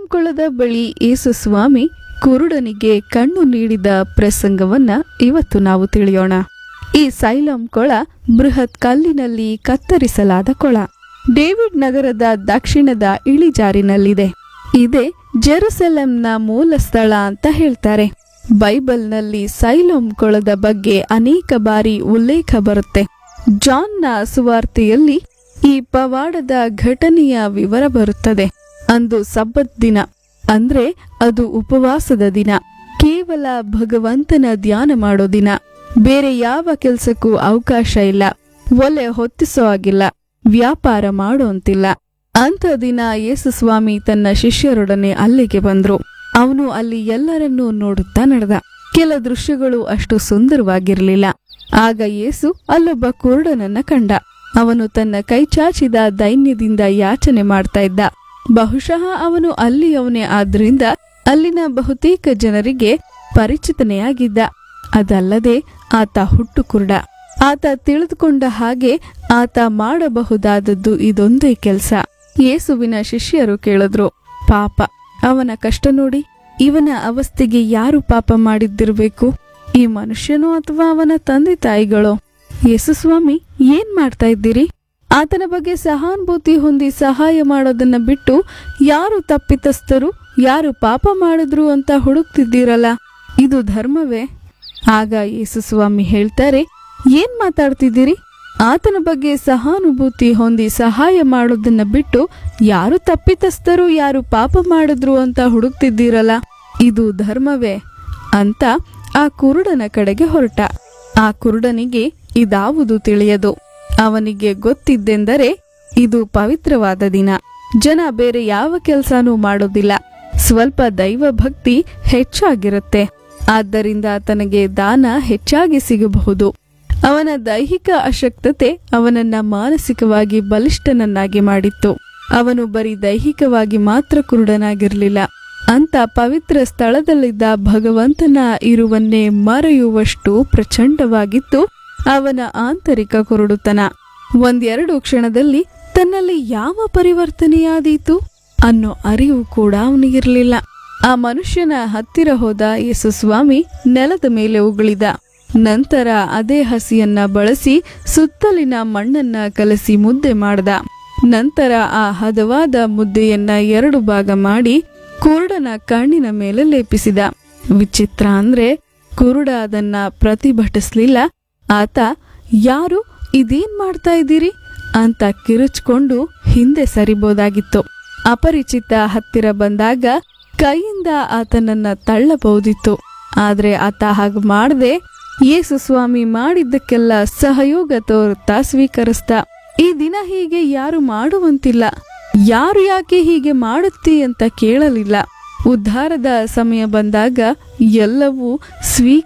ಕೊಳದ ಬಳಿ ಯೇಸು ಸ್ವಾಮಿ ಕುರುಡನಿಗೆ ಕಣ್ಣು ನೀಡಿದ ಪ್ರಸಂಗವನ್ನ ಇವತ್ತು ನಾವು ತಿಳಿಯೋಣ ಈ ಸೈಲಂ ಕೊಳ ಬೃಹತ್ ಕಲ್ಲಿನಲ್ಲಿ ಕತ್ತರಿಸಲಾದ ಕೊಳ ಡೇವಿಡ್ ನಗರದ ದಕ್ಷಿಣದ ಇಳಿಜಾರಿನಲ್ಲಿದೆ ಇದೇ ಜೆರುಸೆಲೆಂನ ಮೂಲ ಸ್ಥಳ ಅಂತ ಹೇಳ್ತಾರೆ ಬೈಬಲ್ನಲ್ಲಿ ಸೈಲೋಮ್ ಕೊಳದ ಬಗ್ಗೆ ಅನೇಕ ಬಾರಿ ಉಲ್ಲೇಖ ಬರುತ್ತೆ ಜಾನ್ನ ಸುವಾರ್ತೆಯಲ್ಲಿ ಈ ಪವಾಡದ ಘಟನೆಯ ವಿವರ ಬರುತ್ತದೆ ಅಂದು ಸಬ್ಬತ್ ದಿನ ಅಂದ್ರೆ ಅದು ಉಪವಾಸದ ದಿನ ಕೇವಲ ಭಗವಂತನ ಧ್ಯಾನ ಮಾಡೋ ದಿನ ಬೇರೆ ಯಾವ ಕೆಲ್ಸಕ್ಕೂ ಅವಕಾಶ ಇಲ್ಲ ಒಲೆ ಹೊತ್ತಿಸೋ ಆಗಿಲ್ಲ ವ್ಯಾಪಾರ ಮಾಡೋಂತಿಲ್ಲ ಅಂಥ ದಿನ ಯೇಸು ಸ್ವಾಮಿ ತನ್ನ ಶಿಷ್ಯರೊಡನೆ ಅಲ್ಲಿಗೆ ಬಂದ್ರು ಅವನು ಅಲ್ಲಿ ಎಲ್ಲರನ್ನೂ ನೋಡುತ್ತಾ ನಡೆದ ಕೆಲ ದೃಶ್ಯಗಳು ಅಷ್ಟು ಸುಂದರವಾಗಿರಲಿಲ್ಲ ಆಗ ಯೇಸು ಅಲ್ಲೊಬ್ಬ ಕುರುಡನನ್ನ ಕಂಡ ಅವನು ತನ್ನ ಕೈ ಚಾಚಿದ ದೈನ್ಯದಿಂದ ಯಾಚನೆ ಮಾಡ್ತಾ ಇದ್ದ ಬಹುಶಃ ಅವನು ಅಲ್ಲಿಯವನೇ ಆದ್ರಿಂದ ಅಲ್ಲಿನ ಬಹುತೇಕ ಜನರಿಗೆ ಪರಿಚಿತನೇ ಆಗಿದ್ದ ಅದಲ್ಲದೆ ಆತ ಹುಟ್ಟು ಕುರುಡ ಆತ ತಿಳಿದುಕೊಂಡ ಹಾಗೆ ಆತ ಮಾಡಬಹುದಾದದ್ದು ಇದೊಂದೇ ಕೆಲ್ಸ ಯೇಸುವಿನ ಶಿಷ್ಯರು ಕೇಳಿದ್ರು ಪಾಪ ಅವನ ಕಷ್ಟ ನೋಡಿ ಇವನ ಅವಸ್ಥೆಗೆ ಯಾರು ಪಾಪ ಮಾಡಿದ್ದಿರ್ಬೇಕು ಈ ಮನುಷ್ಯನೋ ಅಥವಾ ಅವನ ತಂದೆ ತಾಯಿಗಳೋ ಯೇಸು ಸ್ವಾಮಿ ಏನ್ ಮಾಡ್ತಾ ಇದ್ದೀರಿ ಆತನ ಬಗ್ಗೆ ಸಹಾನುಭೂತಿ ಹೊಂದಿ ಸಹಾಯ ಮಾಡೋದನ್ನ ಬಿಟ್ಟು ಯಾರು ತಪ್ಪಿತಸ್ಥರು ಯಾರು ಪಾಪ ಮಾಡಿದ್ರು ಅಂತ ಹುಡುಕ್ತಿದ್ದೀರಲ್ಲ ಇದು ಧರ್ಮವೇ ಆಗ ಯೇಸು ಸ್ವಾಮಿ ಹೇಳ್ತಾರೆ ಏನ್ ಮಾತಾಡ್ತಿದ್ದೀರಿ ಆತನ ಬಗ್ಗೆ ಸಹಾನುಭೂತಿ ಹೊಂದಿ ಸಹಾಯ ಮಾಡೋದನ್ನ ಬಿಟ್ಟು ಯಾರು ತಪ್ಪಿತಸ್ಥರು ಯಾರು ಪಾಪ ಮಾಡಿದ್ರು ಅಂತ ಹುಡುಕ್ತಿದ್ದೀರಲ್ಲ ಇದು ಧರ್ಮವೇ ಅಂತ ಆ ಕುರುಡನ ಕಡೆಗೆ ಹೊರಟ ಆ ಕುರುಡನಿಗೆ ಇದಾವುದು ತಿಳಿಯದು ಅವನಿಗೆ ಗೊತ್ತಿದ್ದೆಂದರೆ ಇದು ಪವಿತ್ರವಾದ ದಿನ ಜನ ಬೇರೆ ಯಾವ ಕೆಲಸನೂ ಮಾಡೋದಿಲ್ಲ ಸ್ವಲ್ಪ ದೈವ ಭಕ್ತಿ ಹೆಚ್ಚಾಗಿರುತ್ತೆ ಆದ್ದರಿಂದ ತನಗೆ ದಾನ ಹೆಚ್ಚಾಗಿ ಸಿಗಬಹುದು ಅವನ ದೈಹಿಕ ಅಶಕ್ತತೆ ಅವನನ್ನ ಮಾನಸಿಕವಾಗಿ ಬಲಿಷ್ಠನನ್ನಾಗಿ ಮಾಡಿತ್ತು ಅವನು ಬರೀ ದೈಹಿಕವಾಗಿ ಮಾತ್ರ ಕುರುಡನಾಗಿರ್ಲಿಲ್ಲ ಅಂತ ಪವಿತ್ರ ಸ್ಥಳದಲ್ಲಿದ್ದ ಭಗವಂತನ ಇರುವನ್ನೇ ಮರೆಯುವಷ್ಟು ಪ್ರಚಂಡವಾಗಿತ್ತು ಅವನ ಆಂತರಿಕ ಕುರುಡುತನ ಒಂದೆರಡು ಕ್ಷಣದಲ್ಲಿ ತನ್ನಲ್ಲಿ ಯಾವ ಪರಿವರ್ತನೆಯಾದೀತು ಅನ್ನೋ ಅರಿವು ಕೂಡ ಅವನಿಗಿರಲಿಲ್ಲ ಆ ಮನುಷ್ಯನ ಹತ್ತಿರ ಹೋದ ಯೇಸು ಸ್ವಾಮಿ ನೆಲದ ಮೇಲೆ ಉಗುಳಿದ ನಂತರ ಅದೇ ಹಸಿಯನ್ನ ಬಳಸಿ ಸುತ್ತಲಿನ ಮಣ್ಣನ್ನ ಕಲಸಿ ಮುದ್ದೆ ಮಾಡ್ದ ನಂತರ ಆ ಹದವಾದ ಮುದ್ದೆಯನ್ನ ಎರಡು ಭಾಗ ಮಾಡಿ ಕುರುಡನ ಕಣ್ಣಿನ ಮೇಲೆ ಲೇಪಿಸಿದ ವಿಚಿತ್ರ ಅಂದ್ರೆ ಕುರುಡ ಅದನ್ನ ಪ್ರತಿಭಟಿಸ್ಲಿಲ್ಲ ಆತ ಯಾರು ಇದೇನ್ ಮಾಡ್ತಾ ಇದ್ದೀರಿ ಅಂತ ಕಿರುಚ್ಕೊಂಡು ಹಿಂದೆ ಸರಿಬೋದಾಗಿತ್ತು ಅಪರಿಚಿತ ಹತ್ತಿರ ಬಂದಾಗ ಕೈಯಿಂದ ಆತನನ್ನ ತಳ್ಳಬಹುದಿತ್ತು ಆದ್ರೆ ಆತ ಹಾಗೆ ಮಾಡದೆ ಯೇಸು ಸ್ವಾಮಿ ಮಾಡಿದ್ದಕ್ಕೆಲ್ಲ ಸಹಯೋಗ ತೋರುತ್ತಾ ಸ್ವೀಕರಿಸ್ದ ಈ ದಿನ ಹೀಗೆ ಯಾರು ಮಾಡುವಂತಿಲ್ಲ ಯಾರು ಯಾಕೆ ಹೀಗೆ ಮಾಡುತ್ತಿ ಅಂತ ಕೇಳಲಿಲ್ಲ ಉದ್ಧಾರದ ಸಮಯ ಬಂದಾಗ ಎಲ್ಲವೂ ಸ್ವೀ